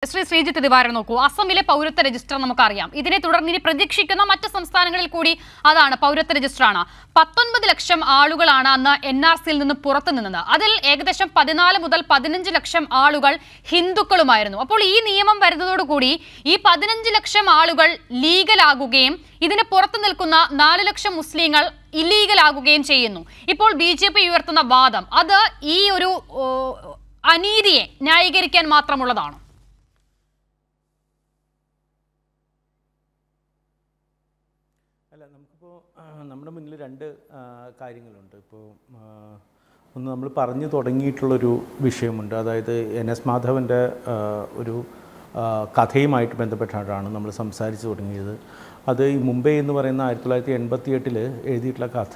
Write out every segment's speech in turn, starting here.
ശ്രീ ശ്രീജിത്ത് ദിവാരൻ നോക്കൂ അസമിലെ പൗരത്വ രജിസ്റ്റർ നമുക്കറിയാം ഇതിനെ തുടർന്ന് ഇനി പ്രതീക്ഷിക്കുന്ന മറ്റ് സംസ്ഥാനങ്ങളിൽ കൂടി അതാണ് പൗരത്വ രജിസ്റ്ററാണ് പത്തൊൻപത് ലക്ഷം ആളുകളാണ് അന്ന് എൻ ആർ സിയിൽ നിന്ന് പുറത്തു നിന്നത് അതിൽ ഏകദേശം പതിനാല് മുതൽ പതിനഞ്ച് ലക്ഷം ആളുകൾ ഹിന്ദുക്കളുമായിരുന്നു അപ്പോൾ ഈ നിയമം വരുന്നതോടുകൂടി ഈ പതിനഞ്ച് ലക്ഷം ആളുകൾ ലീഗലാകുകയും ഇതിന് പുറത്തു നിൽക്കുന്ന നാല് ലക്ഷം മുസ്ലിങ്ങൾ ഇല്ലീഗലാകുകയും ചെയ്യുന്നു ഇപ്പോൾ ബി ജെ പി ഉയർത്തുന്ന വാദം അത് ഈ ഒരു ഓ, അനീതിയെ ന്യായീകരിക്കാൻ മാത്രമുള്ളതാണ് അല്ല നമുക്കിപ്പോൾ നമ്മുടെ മുന്നിൽ രണ്ട് ആ, കാര്യങ്ങളുണ്ട് ഇപ്പോൾ ആ, ഒന്ന് നമ്മൾ പറഞ്ഞു തുടങ്ങിയിട്ടുള്ളൊരു വിഷയമുണ്ട് അതായത് എൻ എസ് മാധവൻ്റെ ആ, ഒരു ആ, കഥയുമായിട്ട് ബന്ധപ്പെട്ടാണ് നമ്മൾ സംസാരിച്ച് തുടങ്ങിയത് അത് ഈ മുംബൈ എന്ന് പറയുന്ന ആയിരത്തി തൊള്ളായിരത്തി എൺപത്തി എട്ടിൽ എഴുതിയിട്ടുള്ള കഥ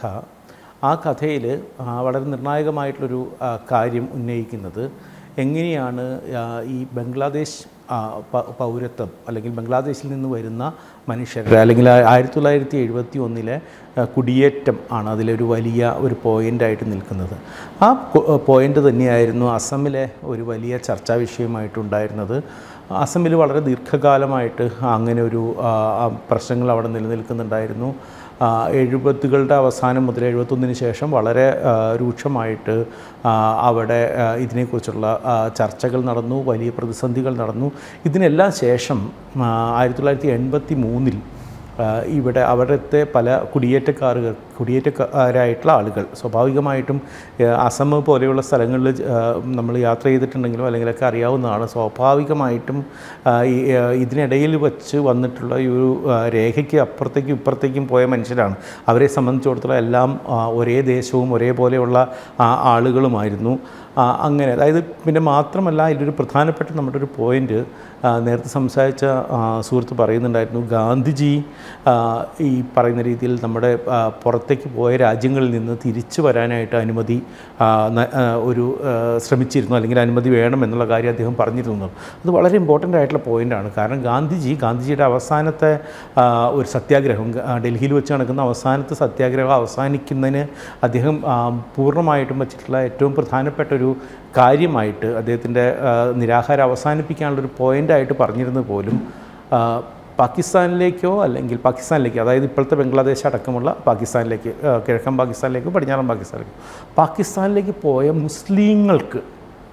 ആ കഥയിൽ വളരെ നിർണായകമായിട്ടുള്ളൊരു ആ, കാര്യം ഉന്നയിക്കുന്നത് എങ്ങനെയാണ് ആ, ഈ ബംഗ്ലാദേശ് ആ, പ- പൗരത്വം അല്ലെങ്കിൽ ബംഗ്ലാദേശിൽ നിന്ന് വരുന്ന മനുഷ്യരുടെ അല്ലെങ്കിൽ ആ- ആയിരത്തി തൊള്ളായിരത്തി എഴുപത്തി ഒന്നിലെ ആ, കുടിയേറ്റം ആണ് അതിലൊരു വലിയ ഒരു പോയിൻ്റായിട്ട് നിൽക്കുന്നത് ആ പോയിൻ്റ് തന്നെയായിരുന്നു അസമിലെ ഒരു വലിയ ചർച്ചാ വിഷയമായിട്ടുണ്ടായിരുന്നത് അസമിൽ വളരെ ദീർഘകാലമായിട്ട് അങ്ങനെ ഒരു ആ, ആ പ്രശ്നങ്ങൾ അവിടെ നിലനിൽക്കുന്നുണ്ടായിരുന്നു ആ, എഴുപതുകളുടെ അവസാനം മുതൽ എഴുപത്തൊന്നിന് ശേഷം വളരെ ആ, രൂക്ഷമായിട്ട് ആ, അവിടെ ആ, ഇതിനെക്കുറിച്ചുള്ള ആ, ചർച്ചകൾ നടന്നു വലിയ പ്രതിസന്ധികൾ നടന്നു ഇതിനെല്ലാം ശേഷം ആ, ആയിരത്തി തൊള്ളായിരത്തി എൺപത്തി മൂന്നിൽ ആ, ഇവിടെ അവിടുത്തെ പല കുടിയേറ്റക്കാരുകൾ കുടിയേറ്റക്കാരായിട്ടുള്ള ആളുകൾ സ്വാഭാവികമായിട്ടും ആ, അസം പോലെയുള്ള സ്ഥലങ്ങളിൽ നമ്മൾ യാത്ര ചെയ്തിട്ടുണ്ടെങ്കിലും അല്ലെങ്കിലൊക്കെ അറിയാവുന്നതാണ് സ്വാഭാവികമായിട്ടും ആ, ഈ, ആ, ഇതിനിടയിൽ വച്ച് വന്നിട്ടുള്ള ഈ ഒരു ആ, രേഖയ്ക്ക് അപ്പുറത്തേക്കും ഇപ്പുറത്തേക്കും പോയ മനുഷ്യരാണ് അവരെ സംബന്ധിച്ചിടത്തോളം എല്ലാം ആ, ഒരേ ദേശവും ഒരേപോലെയുള്ള ആ, ആളുകളുമായിരുന്നു ആ, അങ്ങനെ അതായത് പിന്നെ മാത്രമല്ല ഇതിലൊരു പ്രധാനപ്പെട്ട നമ്മുടെ ഒരു പോയിൻ്റ് നേരത്തെ സംസാരിച്ച ആ, സുഹൃത്ത് പറയുന്നുണ്ടായിരുന്നു ഗാന്ധിജി ആ, ഈ പറയുന്ന രീതിയിൽ നമ്മുടെ ആ, പുറത്തേക്ക് പോയ രാജ്യങ്ങളിൽ നിന്ന് തിരിച്ചു വരാനായിട്ട് അനുമതി ആ, ന- ആ, ഒരു ആ, ശ്രമിച്ചിരുന്നു അല്ലെങ്കിൽ അനുമതി വേണം എന്നുള്ള കാര്യം അദ്ദേഹം പറഞ്ഞിരുന്നു അത് വളരെ ഇമ്പോർട്ടൻ്റ് ആയിട്ടുള്ള പോയിൻ്റാണ് കാരണം ഗാന്ധിജി ഗാന്ധിജിയുടെ അവസാനത്തെ ആ, ഒരു സത്യാഗ്രഹം ഗ- ആ, ഡൽഹിയിൽ വെച്ച് നടക്കുന്ന അവസാനത്തെ സത്യാഗ്രഹം അവസാനിക്കുന്നതിന് അദ്ദേഹം ആ, പൂർണ്ണമായിട്ടും വച്ചിട്ടുള്ള ഏറ്റവും പ്രധാനപ്പെട്ട ഒരു കാര്യമായിട്ട് അദ്ദേഹത്തിൻ്റെ നിരാഹാരം അവസാനിപ്പിക്കാനുള്ളൊരു പോയിൻ്റായിട്ട് പറഞ്ഞിരുന്നത് പോലും ആ, പാകിസ്ഥാനിലേക്കോ അല്ലെങ്കിൽ പാകിസ്ഥാനിലേക്ക് അതായത് ഇപ്പോഴത്തെ ബംഗ്ലാദേശ് അടക്കമുള്ള പാകിസ്ഥാനിലേക്ക് ആ, കിഴക്കൻ പാകിസ്ഥാനിലേക്ക് പടിഞ്ഞാറൻ പാകിസ്ഥാനിലേക്ക് പാകിസ്ഥാനിലേക്ക് പോയ മുസ്ലിങ്ങൾക്ക്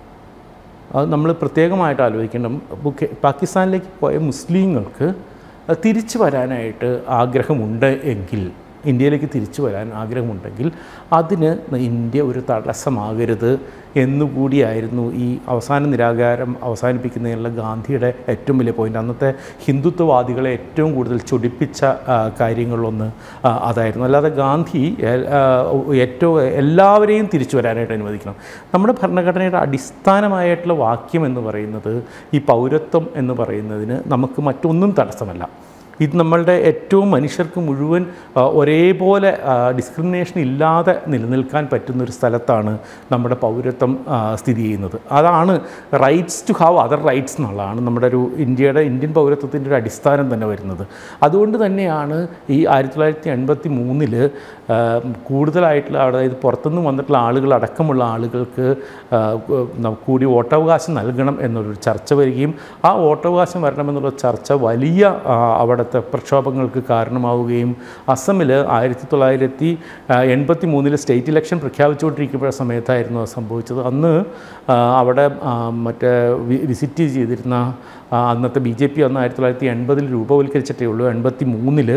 അത് നമ്മൾ പ്രത്യേകമായിട്ട് ആലോചിക്കണം ബുക്ക് പാകിസ്ഥാനിലേക്ക് പോയ മുസ്ലിങ്ങൾക്ക് തിരിച്ചു വരാനായിട്ട് ആഗ്രഹമുണ്ട് എങ്കിൽ ഇന്ത്യയിലേക്ക് തിരിച്ചു വരാൻ ആഗ്രഹമുണ്ടെങ്കിൽ അതിന് ഇന്ത്യ ഒരു തടസ്സമാകരുത് എന്നുകൂടിയായിരുന്നു ഈ അവസാന നിരാകാരം അവസാനിപ്പിക്കുന്നതിനുള്ള ഗാന്ധിയുടെ ഏറ്റവും വലിയ പോയിൻ്റ് അന്നത്തെ ഹിന്ദുത്വവാദികളെ ഏറ്റവും കൂടുതൽ ചൊടിപ്പിച്ച ആ, കാര്യങ്ങളിലൊന്ന് ആ, അതായിരുന്നു അല്ലാതെ ഗാന്ധി എ- ആ, ഏറ്റവും എല്ലാവരെയും തിരിച്ചു വരാനായിട്ട് അനുവദിക്കണം നമ്മുടെ ഭരണഘടനയുടെ അടിസ്ഥാനമായിട്ടുള്ള വാക്യം എന്ന് പറയുന്നത് ഈ പൗരത്വം എന്ന് പറയുന്നതിന് നമുക്ക് മറ്റൊന്നും തടസ്സമല്ല ഇത് നമ്മളുടെ ഏറ്റവും മനുഷ്യർക്ക് മുഴുവൻ ആ, ഒരേപോലെ ഡിസ്ക്രിമിനേഷൻ ഇല്ലാതെ നിലനിൽക്കാൻ പറ്റുന്ന ഒരു സ്ഥലത്താണ് നമ്മുടെ പൗരത്വം ആ, സ്ഥിതി ചെയ്യുന്നത് അതാണ് rights to have other rights എന്നുള്ളതാണ് നമ്മുടെ ഒരു ഇന്ത്യയുടെ ഇന്ത്യൻ പൗരത്വത്തിൻ്റെ ഒരു അടിസ്ഥാനം തന്നെ വരുന്നത് അതുകൊണ്ട് തന്നെയാണ് ഈ ആയിരത്തി തൊള്ളായിരത്തി എൺപത്തി മൂന്നിൽ കൂടുതലായിട്ടുള്ള അതായത് പുറത്തുനിന്ന് വന്നിട്ടുള്ള ആളുകൾ അടക്കമുള്ള ആളുകൾക്ക് ആ, ന- കൂടി വോട്ടവകാശം നൽകണം എന്നൊരു ചർച്ച വരികയും ആ വോട്ടവകാശം വരണമെന്നുള്ള ചർച്ച വലിയ ആ, അവിടുത്തെ പ്രക്ഷോഭങ്ങൾക്ക് കാരണമാവുകയും അസമിൽ ആയിരത്തി തൊള്ളായിരത്തി എൺപത്തി മൂന്നിൽ സ്റ്റേറ്റ് ഇലക്ഷൻ പ്രഖ്യാപിച്ചുകൊണ്ടിരിക്കുമ്പോഴ സമയത്തായിരുന്നു അത് സംഭവിച്ചത് അന്ന് ആ, അവിടെ ആ, മറ്റേ വി- വിസിറ്റ് ചെയ്തിരുന്ന ആ, അന്നത്തെ ബി ജെ പി അന്ന് ആയിരത്തി തൊള്ളായിരത്തി എൺപതിൽ രൂപവൽക്കരിച്ചിട്ടേ ഉള്ളൂ എൺപത്തി മൂന്നിൽ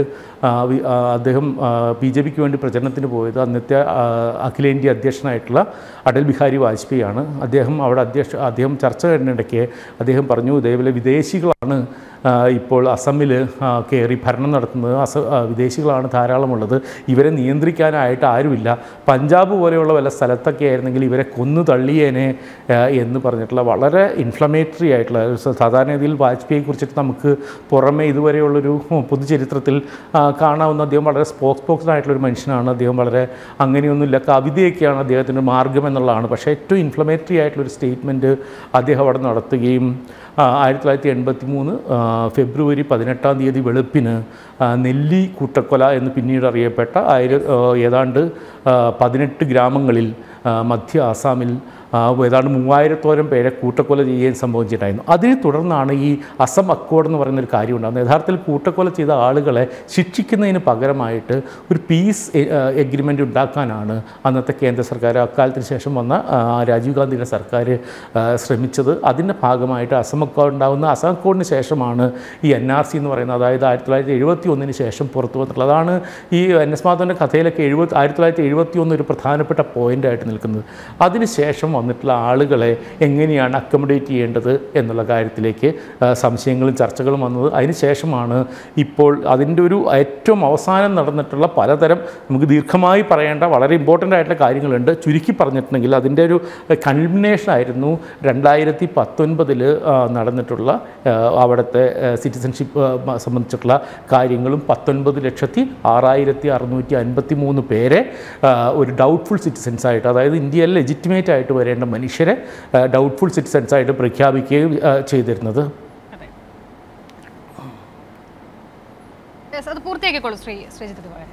അദ്ദേഹം ബി ജെ പിക്ക് വേണ്ടി പ്രചരണത്തിന് പോയത് അന്നത്തെ ആ, അഖിലേന്ത്യാ അധ്യക്ഷനായിട്ടുള്ള അടൽ ബിഹാരി വാജ്പേയി ആണ് അദ്ദേഹം അവിടെ അധ്യക്ഷ അദ്ദേഹം ചർച്ച കഴിഞ്ഞിടയ്ക്ക് അദ്ദേഹം പറഞ്ഞു ഇതേപോലെ വിദേശികളാണ് ആ, ഇപ്പോൾ അസമിൽ ആ, കയറി ഭരണം നടത്തുന്നത് അസ ആ, വിദേശികളാണ് ധാരാളമുള്ളത് ഇവരെ നിയന്ത്രിക്കാനായിട്ട് ആരുമില്ല പഞ്ചാബ് പോലെയുള്ള വല്ല സ്ഥലത്തൊക്കെ ആയിരുന്നെങ്കിൽ ഇവരെ കൊന്നു തള്ളിയേനെ ആ, എന്ന് പറഞ്ഞിട്ടുള്ള വളരെ ഇൻഫ്ലമേറ്ററി ആയിട്ടുള്ള ഒരു സ- സാധാരണഗതിയിൽ വാജ്പേയിയെ കുറിച്ചിട്ട് നമുക്ക് പുറമെ ഇതുവരെയുള്ളൊരു പൊതുചരിത്രത്തിൽ ആ, കാണാവുന്ന അദ്ദേഹം വളരെ സ്പോക്സ് സ്പോക്സ് ആയിട്ടുള്ള ഒരു മനുഷ്യനാണ് അദ്ദേഹം വളരെ അങ്ങനെയൊന്നുമില്ല കവിതയൊക്കെയാണ് അദ്ദേഹത്തിൻ്റെ മാർഗം എന്നുള്ളതാണ് പക്ഷേ ഏറ്റവും ഇൻഫ്ലമേറ്ററി ആയിട്ടുള്ളൊരു സ്റ്റേറ്റ്മെൻറ്റ് അദ്ദേഹം അവിടെ നടത്തുകയും ആ, ആയിരത്തി തൊള്ളായിരത്തി എൺപത്തി മൂന്ന് ഫെബ്രുവരി പതിനെട്ടാം തീയതി വെളുപ്പിന് ആ, നെല്ലി കൂട്ടക്കൊല എന്ന് പിന്നീട് അറിയപ്പെട്ട ആയിര ആ, ഏതാണ്ട് ആ, പതിനെട്ട് ഗ്രാമങ്ങളിൽ ആ, മധ്യ ആസാമിൽ ആ, ഏതാണ്ട് മൂവായിരത്തോളം പേരെ കൂട്ടക്കൊല ചെയ്യുകയും സംഭവിച്ചിട്ടുണ്ടായിരുന്നു അതിനെ തുടർന്നാണ് ഈ അസം അക്കോർഡ് എന്ന് പറയുന്ന ഒരു കാര്യം ഉണ്ടാകുന്നത് യഥാർത്ഥത്തിൽ കൂട്ടക്കൊല ചെയ്ത ആളുകളെ ശിക്ഷിക്കുന്നതിന് പകരമായിട്ട് ഒരു പീസ് എഗ്രിമെൻ്റ് ഉണ്ടാക്കാനാണ് അന്നത്തെ കേന്ദ്ര സർക്കാർ അക്കാലത്തിന് ശേഷം വന്ന ആ, രാജീവ് ഗാന്ധിയുടെ സർക്കാർ ആ, ശ്രമിച്ചത് അതിൻ്റെ ഭാഗമായിട്ട് അസം അക്കോർഡ് ഉണ്ടാകുന്ന അസം അക്കോർഡിന് ശേഷമാണ് ഈ എൻ ആർ സി എന്ന് പറയുന്നത് അതായത് ആയിരത്തി തൊള്ളായിരത്തി എഴുപത്തി ഒന്നിന് ശേഷം പുറത്തു വന്നിട്ടുള്ളത് അതാണ് ഈ എൻ എസ് മാധവൻ്റെ കഥയിലൊക്കെ എഴുപത്തി ആയിരത്തി തൊള്ളായിരത്തി എഴുപത്തി ഒന്ന് ഒരു പ്രധാനപ്പെട്ട പോയിൻ്റായിട്ട് നിൽക്കുന്നത് അതിനുശേഷം വന്നിട്ടുള്ള ആളുകളെ എങ്ങനെയാണ് അക്കോമഡേറ്റ് ചെയ്യേണ്ടത് എന്നുള്ള കാര്യത്തിലേക്ക് ആ, സംശയങ്ങളും ചർച്ചകളും വന്നത് അതിനുശേഷമാണ് ഇപ്പോൾ അതിൻ്റെ ഒരു ഏറ്റവും അവസാനം നടന്നിട്ടുള്ള പലതരം നമുക്ക് ദീർഘമായി പറയേണ്ട വളരെ ഇമ്പോർട്ടൻ്റ് ആയിട്ടുള്ള കാര്യങ്ങളുണ്ട് ചുരുക്കി പറഞ്ഞിട്ടുണ്ടെങ്കിൽ അതിൻ്റെ ഒരു കൺവിനേഷൻ ആയിരുന്നു രണ്ടായിരത്തി പത്തൊൻപതിൽ നടന്നിട്ടുള്ള ആ, അവിടുത്തെ സിറ്റിസൺഷിപ്പ് സംബന്ധിച്ചിട്ടുള്ള കാര്യങ്ങളും പത്തൊൻപത് ലക്ഷത്തി ആറായിരത്തി അറുന്നൂറ്റി അൻപത്തി മൂന്ന് പേരെ ആ, ഒരു ഡൗട്ട്ഫുൾ സിറ്റിസൻസ് ആയിട്ട് അതായത് ഇന്ത്യയിൽ ലെജിറ്റിമേറ്റ് ആയിട്ട് വരേണ്ട മനുഷ്യരെ ഡൗട്ട്ഫുൾ സിറ്റിസൻസ് ആയിട്ട് പ്രഖ്യാപിക്കുകയും ആ, ചെയ്തിരുന്നത് Yes, അത് പൂർത്തിയാക്കിക്കോളൂ ശ്രീ ശ്രീജിത്ത് പോയാൽ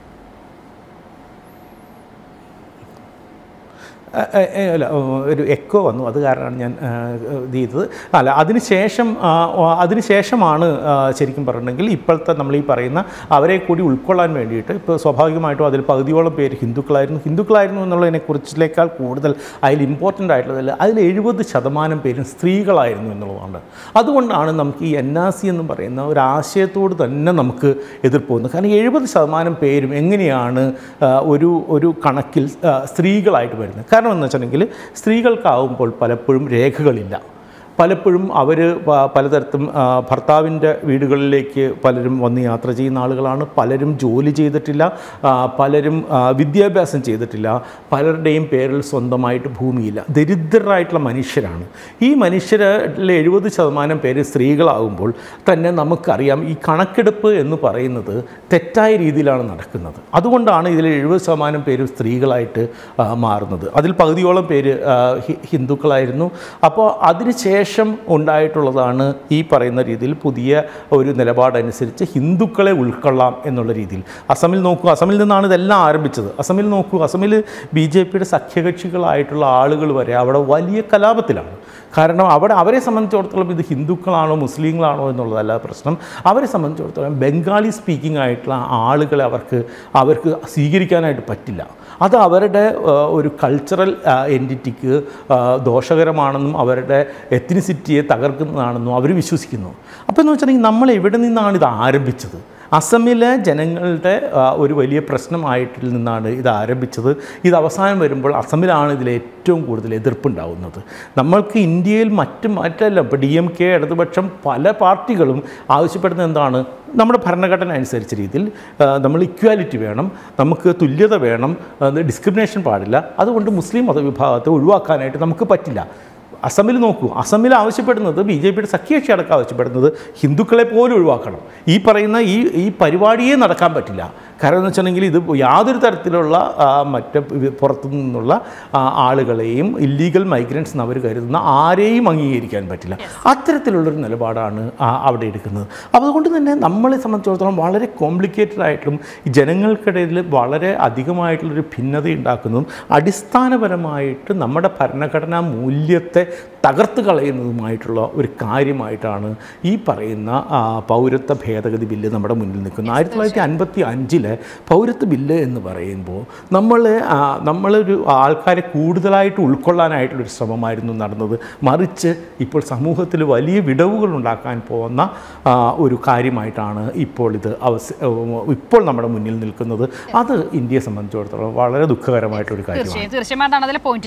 ആ, ആ, ആ, അല്ല ഓ, ഒരു എക്കോ വന്നു അത് കാരണമാണ് ഞാൻ ആ, ഇത് ചെയ്തത് അല്ല അതിനുശേഷം ആ, ഓ, അതിനുശേഷമാണ് ആ, ശരിക്കും പറഞ്ഞിട്ടുണ്ടെങ്കിൽ ഇപ്പോഴത്തെ നമ്മൾ ഈ പറയുന്ന അവരെ കൂടി ഉൾക്കൊള്ളാൻ വേണ്ടിയിട്ട് ഇപ്പോൾ സ്വാഭാവികമായിട്ടും അതിൽ പകുതിയോളം പേര് ഹിന്ദുക്കളായിരുന്നു ഹിന്ദുക്കളായിരുന്നു എന്നുള്ളതിനെ കുറിച്ചിലേക്കാൾ കൂടുതൽ അതിൽ ഇമ്പോർട്ടൻ്റ് ആയിട്ടുള്ളതിൽ അതിൽ എഴുപത് ശതമാനം പേരും സ്ത്രീകളായിരുന്നു എന്നുള്ളതാണ് അതുകൊണ്ടാണ് നമുക്ക് ഈ എൻ ആർ സി എന്ന് പറയുന്ന ഒരു ആശയത്തോട് തന്നെ നമുക്ക് എതിർപ്പ് വന്നത് കാരണം എഴുപത് ശതമാനം പേരും എങ്ങനെയാണ് ആ, ഒരു ഒരു കണക്കിൽ ആ, സ്ത്രീകളായിട്ട് വരുന്നത് കാരണം എന്ന് വെച്ചിട്ടുണ്ടെങ്കിൽ സ്ത്രീകൾക്കാവുമ്പോൾ പലപ്പോഴും രേഖകളില്ല പലപ്പോഴും അവർ പലതരത്തും ആ, ഭർത്താവിൻ്റെ വീടുകളിലേക്ക് പലരും വന്ന് യാത്ര ചെയ്യുന്ന ആളുകളാണ് പലരും ജോലി ചെയ്തിട്ടില്ല ആ, പലരും ആ, വിദ്യാഭ്യാസം ചെയ്തിട്ടില്ല പലരുടെയും പേരിൽ സ്വന്തമായിട്ട് ഭൂമിയില്ല ദരിദ്രരായിട്ടുള്ള മനുഷ്യരാണ് ഈ മനുഷ്യരിൽ എഴുപത് ശതമാനം പേര് സ്ത്രീകളാകുമ്പോൾ തന്നെ നമുക്കറിയാം ഈ കണക്കെടുപ്പ് എന്ന് പറയുന്നത് തെറ്റായ രീതിയിലാണ് നടക്കുന്നത് അതുകൊണ്ടാണ് ഇതിൽ എഴുപത് ശതമാനം പേര് സ്ത്രീകളായിട്ട് ആ, മാറുന്നത് അതിൽ പകുതിയോളം പേര് ആ, ഹി- ഹിന്ദുക്കളായിരുന്നു അപ്പോൾ അതിനുശേഷം ഉണ്ടായിട്ടുള്ളതാണ് ഈ പറയുന്ന രീതിയിൽ പുതിയ ഒരു നിലപാടനുസരിച്ച് ഹിന്ദുക്കളെ ഉൾക്കൊള്ളാം എന്നുള്ള രീതിയിൽ അസമിൽ നോക്കൂ അസമിൽ നിന്നാണ് ഇതെല്ലാം ആരംഭിച്ചത് അസമിൽ നോക്കൂ അസമിൽ ബി ജെ പിയുടെ സഖ്യകക്ഷികളായിട്ടുള്ള ആളുകൾ വരെ അവിടെ വലിയ കലാപത്തിലാണ് കാരണം അവിടെ അവരെ സംബന്ധിച്ചിടത്തോളം ഇത് ഹിന്ദുക്കളാണോ മുസ്ലിങ്ങളാണോ എന്നുള്ളതല്ല പ്രശ്നം അവരെ സംബന്ധിച്ചിടത്തോളം ബംഗാളി സ്പീക്കിംഗ് ആയിട്ടുള്ള ആളുകളെ അവർക്ക് അവർക്ക് സ്വീകരിക്കാനായിട്ട് പറ്റില്ല അത് അവരുടെ ആ, ഒരു കൾച്ചറൽ എൻറ്റിറ്റിക്ക് ദോഷകരമാണെന്നും അവരുടെ എത്തിനിസിറ്റിയെ തകർക്കുന്നതാണെന്നും അവർ വിശ്വസിക്കുന്നു അപ്പോൾ എന്ന് വെച്ചിട്ടുണ്ടെങ്കിൽ നമ്മൾ എവിടെ നിന്നാണ് ഇത് ആരംഭിച്ചത് അസമിലെ ജനങ്ങളുടെ ആ, ഒരു വലിയ പ്രശ്നമായിട്ടിൽ നിന്നാണ് ഇത് ആരംഭിച്ചത് ഇത് അവസാനം വരുമ്പോൾ അസമിലാണ് ഇതിൽ ഏറ്റവും കൂടുതൽ എതിർപ്പുണ്ടാവുന്നത് നമ്മൾക്ക് ഇന്ത്യയിൽ മറ്റ് മറ്റല്ല ഇപ്പോൾ ഡി എം കെ ഇടതുപക്ഷം പല പാർട്ടികളും ആവശ്യപ്പെടുന്നത് എന്താണ് നമ്മുടെ ഭരണഘടന അനുസരിച്ച രീതിയിൽ ആ, നമ്മൾ ഇക്വാലിറ്റി വേണം നമുക്ക് തുല്യത വേണം ഡിസ്ക്രിമിനേഷൻ പാടില്ല അതുകൊണ്ട് മുസ്ലിം മതവിഭാഗത്തെ ഒഴിവാക്കാനായിട്ട് നമുക്ക് പറ്റില്ല അസമിൽ നോക്കൂ അസമിൽ ആവശ്യപ്പെടുന്നത് ബി ജെ പിയുടെ സഖ്യകക്ഷി അടക്കം ആവശ്യപ്പെടുന്നത് ഹിന്ദുക്കളെ പോലും ഒഴിവാക്കണം ഈ പറയുന്ന ഈ ഈ പരിപാടിയേ നടക്കാൻ പറ്റില്ല കാരണം എന്ന് വെച്ചിട്ടുണ്ടെങ്കിൽ ഇത് യാതൊരു തരത്തിലുള്ള ആ, മറ്റ് വി- പുറത്തു നിന്നുള്ള ആ, ആളുകളെയും ഇല്ലീഗൽ മൈഗ്രൻസ് എന്ന് അവർ കരുതുന്ന ആരെയും അംഗീകരിക്കാൻ പറ്റില്ല അത്തരത്തിലുള്ളൊരു നിലപാടാണ് ആ, അവിടെ എടുക്കുന്നത് അപ്പോൾ അതുകൊണ്ട് തന്നെ നമ്മളെ സംബന്ധിച്ചിടത്തോളം വളരെ കോംപ്ലിക്കേറ്റഡ് ആയിട്ടും ഈ ജനങ്ങൾക്കിടയിൽ വളരെ അധികമായിട്ടുള്ളൊരു ഭിന്നത ഉണ്ടാക്കുന്നതും അടിസ്ഥാനപരമായിട്ട് നമ്മുടെ ഭരണഘടനാ മൂല്യത്തെ തകർത്ത് കളയുന്നതുമായിട്ടുള്ള ഒരു കാര്യമായിട്ടാണ് ഈ പറയുന്ന ആ, പൗരത്വ ഭേദഗതി ബില്ല് നമ്മുടെ മുന്നിൽ നിൽക്കുന്നത് ആയിരത്തി തൊള്ളായിരത്തി അൻപത്തി അഞ്ചിലെ പൗരത്വ ബില്ല് എന്ന് പറയുമ്പോൾ നമ്മൾ ആ, നമ്മളൊരു ആൾക്കാരെ കൂടുതലായിട്ട് ഉൾക്കൊള്ളാനായിട്ടുള്ളൊരു ശ്രമമായിരുന്നു നടന്നത് മറിച്ച് ഇപ്പോൾ സമൂഹത്തിൽ വലിയ വിടവുകൾ ഉണ്ടാക്കാൻ പോകുന്ന ആ, ഒരു കാര്യമായിട്ടാണ് ഇപ്പോൾ ഇത് അവസ ഇപ്പോൾ നമ്മുടെ മുന്നിൽ നിൽക്കുന്നത് അത് ഇന്ത്യയെ സംബന്ധിച്ചിടത്തോളം വളരെ ദുഃഖകരമായിട്ടൊരു കാര്യമാണ് തീർച്ചയായും തീർച്ചയായും അതാണ് അതിലെ പോയിന്റ്